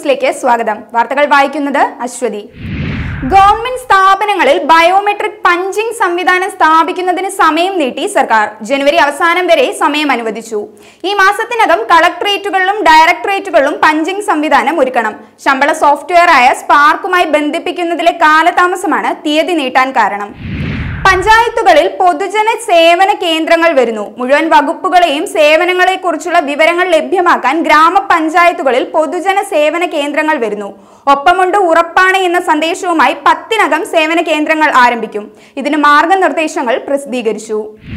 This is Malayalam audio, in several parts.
ന്യൂസിലേക്ക് സ്വാഗതം വാർത്തകൾ വായിക്കുന്നത് അശ്വതി ഗവൺമെന്റ് സ്ഥാപനങ്ങളിൽ ബയോമെട്രിക് പഞ്ചിംഗ് സംവിധാനം സ്ഥാപിക്കുന്നതിന് സമയം നീട്ടി സർക്കാർ ജനുവരി അവസാനം വരെ സമയം അനുവദിച്ചു ഈ മാസത്തിനകം കളക്ടറേറ്റുകളിലും ഡയറക്ടറേറ്റുകളിലും പഞ്ചിംഗ് സംവിധാനം ഒരുക്കണം ശമ്പള സോഫ്റ്റ്വെയറായ സ്പാർക്കുമായി ബന്ധിപ്പിക്കുന്നതിലെ കാലതാമസമാണ് തീയതി നീട്ടാൻ കാരണം പഞ്ചായത്തുകളിൽ പൊതുജന സേവന കേന്ദ്രങ്ങൾ വരുന്നു മുഴുവൻ വകുപ്പുകളെയും സേവനങ്ങളെ കുറിച്ചുള്ള വിവരങ്ങൾ ലഭ്യമാക്കാൻ ഗ്രാമപഞ്ചായത്തുകളിൽ പൊതുജന സേവന കേന്ദ്രങ്ങൾ വരുന്നു ഒപ്പമുണ്ട് ഉറപ്പാണ് എന്ന സന്ദേശവുമായി പത്തിനകം സേവന കേന്ദ്രങ്ങൾ ആരംഭിക്കും ഇതിന് മാർഗനിർദ്ദേശങ്ങൾ പ്രസിദ്ധീകരിച്ചു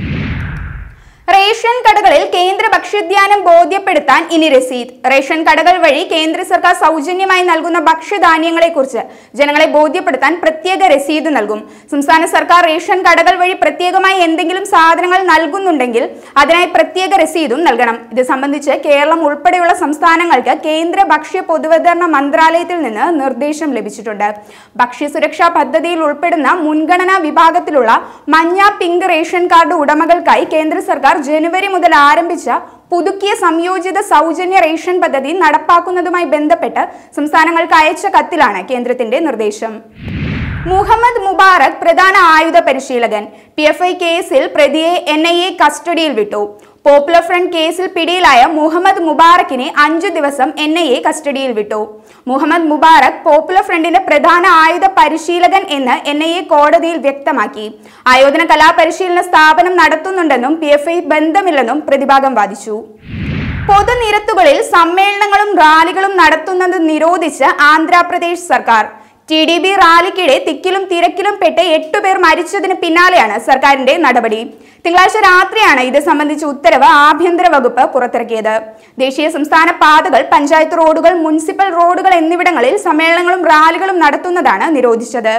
റേഷൻ കടകളിൽ കേന്ദ്ര ഭക്ഷ്യധാന്യം ബോധ്യപ്പെടുത്താൻ ഇനി രസീത് റേഷൻ കടകൾ വഴി കേന്ദ്ര സർക്കാർ സൗജന്യമായി നൽകുന്ന ഭക്ഷ്യധാന്യങ്ങളെ കുറിച്ച് ജനങ്ങളെ ബോധ്യപ്പെടുത്താൻ പ്രത്യേക രസീത് നൽകും സംസ്ഥാന സർക്കാർ റേഷൻ കടകൾ വഴി പ്രത്യേകമായി എന്തെങ്കിലും സാധനങ്ങൾ നൽകുന്നുണ്ടെങ്കിൽ അതിനായി പ്രത്യേക രസീതും നൽകണം ഇത് സംബന്ധിച്ച് കേരളം ഉൾപ്പെടെയുള്ള സംസ്ഥാനങ്ങൾക്ക് കേന്ദ്ര ഭക്ഷ്യ പൊതുവിതരണ മന്ത്രാലയത്തിൽ നിന്ന് നിർദ്ദേശം ലഭിച്ചിട്ടുണ്ട് ഭക്ഷ്യസുരക്ഷാ പദ്ധതിയിൽ ഉൾപ്പെടുന്ന മുൻഗണനാ വിഭാഗത്തിലുള്ള മഞ്ഞ പിങ്ക് റേഷൻ കാർഡ് ഉടമകൾക്കായി കേന്ദ്ര സർക്കാർ ജനുവരി മുതൽ ആരംഭിച്ച പുതുക്കിയ സംയോജിത സൗജന്യ റേഷൻ പദ്ധതി നടപ്പാക്കുന്നതുമായി ബന്ധപ്പെട്ട് സംസ്ഥാനങ്ങൾക്ക് അയച്ച കത്തിലാണ് കേന്ദ്രത്തിന്റെ നിർദ്ദേശം മുഹമ്മദ് മുബാറക് പ്രധാന ആയുധ പരിശീലകൻ പി എഫ് ഐ കേസിൽ പ്രതിയെ എൻ ഐ എ കസ്റ്റഡിയിൽ വിട്ടു പോപ്പുലർ ഫ്രണ്ട് കേസിൽ പിടിയിലായ മുഹമ്മദ് മുബാറക്കിനെ അഞ്ചു ദിവസം എൻ ഐ എ കസ്റ്റഡിയിൽ വിട്ടു മുഹമ്മദ് മുബാറക് പോപ്പുലർ ഫ്രണ്ടിന്റെ പ്രധാന ആയുധ പരിശീലകൻ എന്ന് എൻ ഐ എ കോടതിയിൽ വ്യക്തമാക്കി ആയോധന കലാപരിശീലന സ്ഥാപനം നടത്തുന്നുണ്ടെന്നും പി എഫ് ഐ ബന്ധമില്ലെന്നും പ്രതിഭാഗം വാദിച്ചു പൊതുനിരത്തുകളിൽ സമ്മേളനങ്ങളും റാലികളും നടത്തുന്നത് നിരോധിച്ച് ആന്ധ്രാപ്രദേശ് സർക്കാർ ടി ഡി ബി റാലിക്കിടെ തിക്കിലും തിരക്കിലും പെട്ട് എട്ടുപേർ മരിച്ചതിന് പിന്നാലെയാണ് സർക്കാരിന്റെ നടപടി തിങ്കളാഴ്ച രാത്രിയാണ് ഇത് സംബന്ധിച്ച ഉത്തരവ് ആഭ്യന്തര വകുപ്പ് പുറത്തിറക്കിയത് ദേശീയ സംസ്ഥാന പാതകൾ പഞ്ചായത്ത് റോഡുകൾ മുനിസിപ്പൽ റോഡുകൾ എന്നിവിടങ്ങളിൽ സമ്മേളനങ്ങളും റാലികളും നടത്തുന്നതാണ് നിരോധിച്ചത്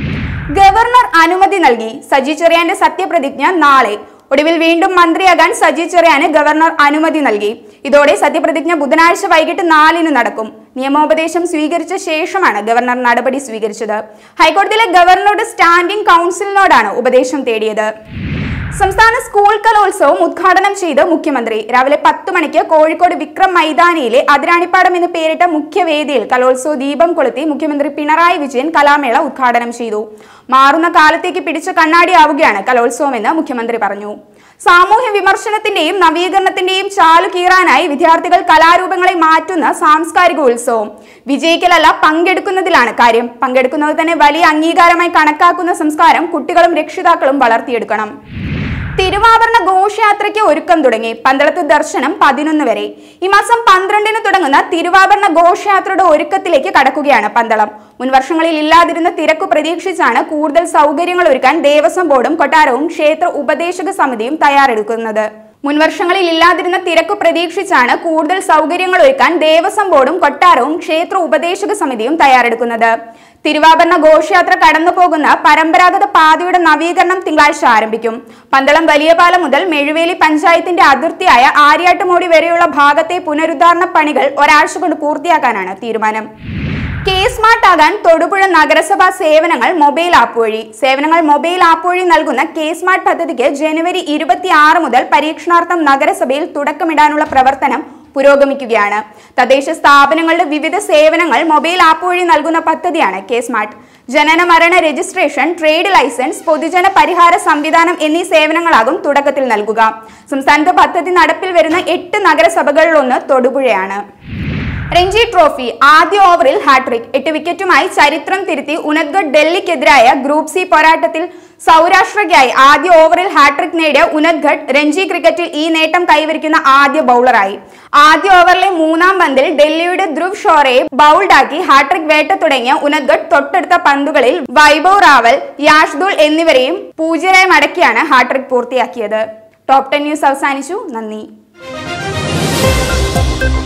ഗവർണർ അനുമതി നൽകി സജി ചെറിയാന്റെ സത്യപ്രതിജ്ഞ നാളെ ഒടുവിൽ വീണ്ടും മന്ത്രിയാകാൻ സജി ചെറിയാന് ഗവർണർ അനുമതി നൽകി ഇതോടെ സത്യപ്രതിജ്ഞ ബുധനാഴ്ച വൈകിട്ട് നാലിന് നടക്കും നിയമോപദേശം സ്വീകരിച്ച ശേഷമാണ് ഗവർണർ നടപടി സ്വീകരിച്ചത് ഹൈക്കോടതിയിലെ ഗവർണറുടെ സ്റ്റാൻഡിംഗ് കൗൺസിലിനോടാണ് ഉപദേശം തേടിയത് സംസ്ഥാന സ്കൂൾ കലോത്സവം ഉദ്ഘാടനം ചെയ്ത് മുഖ്യമന്ത്രി രാവിലെ പത്ത് മണിക്ക് കോഴിക്കോട് വിക്രം മൈതാനിയിലെ അതിരാണിപ്പാടം എന്ന് പേരിട്ട മുഖ്യവേദിയിൽ കലോത്സവ ദീപം കൊളുത്തി മുഖ്യമന്ത്രി പിണറായി വിജയൻ കലാമേള ഉദ്ഘാടനം ചെയ്തു മാറുന്ന കാലത്തേക്ക് പിടിച്ച കണ്ണാടിയാവുകയാണ് കലോത്സവം എന്ന് മുഖ്യമന്ത്രി പറഞ്ഞു സാമൂഹ്യ വിമർശനത്തിന്റെയും നവീകരണത്തിന്റെയും ചാലു കീറാനായി വിദ്യാർത്ഥികൾ കലാരൂപങ്ങളെ മാറ്റുന്ന സാംസ്കാരിക ഉത്സവം വിജയിക്കലല്ല പങ്കെടുക്കുന്നതിലാണ് കാര്യം പങ്കെടുക്കുന്നത് തന്നെ വലിയ അംഗീകാരമായി കണക്കാക്കുന്ന സംസ്കാരം കുട്ടികളും രക്ഷിതാക്കളും വളർത്തിയെടുക്കണം തിരുവാഭരണ ഘോഷയാത്രയ്ക്ക് ഒരുക്കം തുടങ്ങി പന്തളത്ത് ദർശനം പതിനൊന്ന് വരെ ഈ മാസം പന്ത്രണ്ടിന് തുടങ്ങുന്ന തിരുവാഭരണ ഘോഷയാത്രയുടെ ഒരുക്കത്തിലേക്ക് കടക്കുകയാണ് പന്തളം മുൻവർഷങ്ങളിൽ ഇല്ലാതിരുന്ന തിരക്ക് പ്രതീക്ഷിച്ചാണ് കൂടുതൽ സൗകര്യങ്ങൾ ഒരുക്കാൻ ദേവസ്വം ബോർഡും കൊട്ടാരവും ക്ഷേത്ര ഉപദേശക സമിതിയും തയ്യാറെടുക്കുന്നത് മുൻവർഷങ്ങളിൽ ഇല്ലാതിരുന്ന തിരക്ക് പ്രതീക്ഷിച്ചാണ് കൂടുതൽ സൗകര്യങ്ങൾ ഒരുക്കാൻ ദേവസ്വം ബോർഡും കൊട്ടാരവും ക്ഷേത്ര ഉപദേശക സമിതിയും തയ്യാറെടുക്കുന്നത് തിരുവാഭരണ ഘോഷയാത്ര കടന്നു പോകുന്ന പരമ്പരാഗത പാതയുടെ നവീകരണം തിങ്കളാഴ്ച ആരംഭിക്കും പന്തളം വലിയപാലം മുതൽ മെഴുവേലി പഞ്ചായത്തിന്റെ അതിർത്തിയായ ആര്യാട്ടുമോടി വരെയുള്ള ഭാഗത്തെ പുനരുദ്ധാരണ പണികൾ ഒരാഴ്ച കൊണ്ട് പൂർത്തിയാക്കാനാണ് തീരുമാനം കെ സ്മാർട്ട് ആകാൻ തൊടുപുഴ നഗരസഭാ സേവനങ്ങൾ മൊബൈൽ ആപ്പ് വഴി സേവനങ്ങൾ മൊബൈൽ ആപ്പ് വഴി നൽകുന്ന കെ സ്മാർട്ട് പദ്ധതിക്ക് ജനുവരി ഇരുപത്തി ആറ് മുതൽ പരീക്ഷണാർത്ഥം നഗരസഭയിൽ തുടക്കമിടാനുള്ള പ്രവർത്തനം പുരോഗമിക്കുകയാണ് തദ്ദേശ സ്ഥാപനങ്ങളുടെ വിവിധ സേവനങ്ങൾ മൊബൈൽ ആപ്പ് വഴി നൽകുന്ന പദ്ധതിയാണ് കെ സ്മാർട്ട് ജനന മരണ രജിസ്ട്രേഷൻ ട്രേഡ് ലൈസൻസ് പൊതുജന പരിഹാര സംവിധാനം എന്നീ സേവനങ്ങളാകും തുടക്കത്തിൽ നൽകുക സംസ്ഥാനത്ത് പദ്ധതി നടപ്പിൽ വരുന്ന എട്ട് നഗരസഭകളിലൊന്ന് തൊടുപുഴയാണ് രഞ്ജി ട്രോഫി ആദ്യ ഓവറിൽ ഹാട്രിക് എട്ട് വിക്കറ്റുമായി ചരിത്രം തിരുത്തി ഉനദ്ഗഡ് ഡൽഹിക്കെതിരായ ഗ്രൂപ്പ് സി പോരാട്ടത്തിൽ സൗരാഷ്ട്രയ്ക്കായി ആദ്യ ഓവറിൽ ഹാട്രിക് നേടിയ ഉനദ്ഗഡ് രഞ്ജി ക്രിക്കറ്റിൽ ഈ നേട്ടം കൈവരിക്കുന്ന ആദ്യ ബൗളറായി ആദ്യ ഓവറിലെ മൂന്നാം പന്തിൽ ഡൽഹിയുടെ ധ്രുവ് ഷോറയെ ബൗൾഡാക്കി ഹാട്രിക് വേട്ട തുടങ്ങിയ ഉനദ്ഗഡ് തൊട്ടടുത്ത പന്തുകളിൽ വൈഭവ് റാവൽ യാഷ്ദുൾ എന്നിവരെയും പൂജ്യരായി മടക്കിയാണ് ഹാട്രിക് പൂർത്തിയാക്കിയത് ടോപ് ടെൻ ന്യൂസ് അവസാനിച്ചു നന്ദി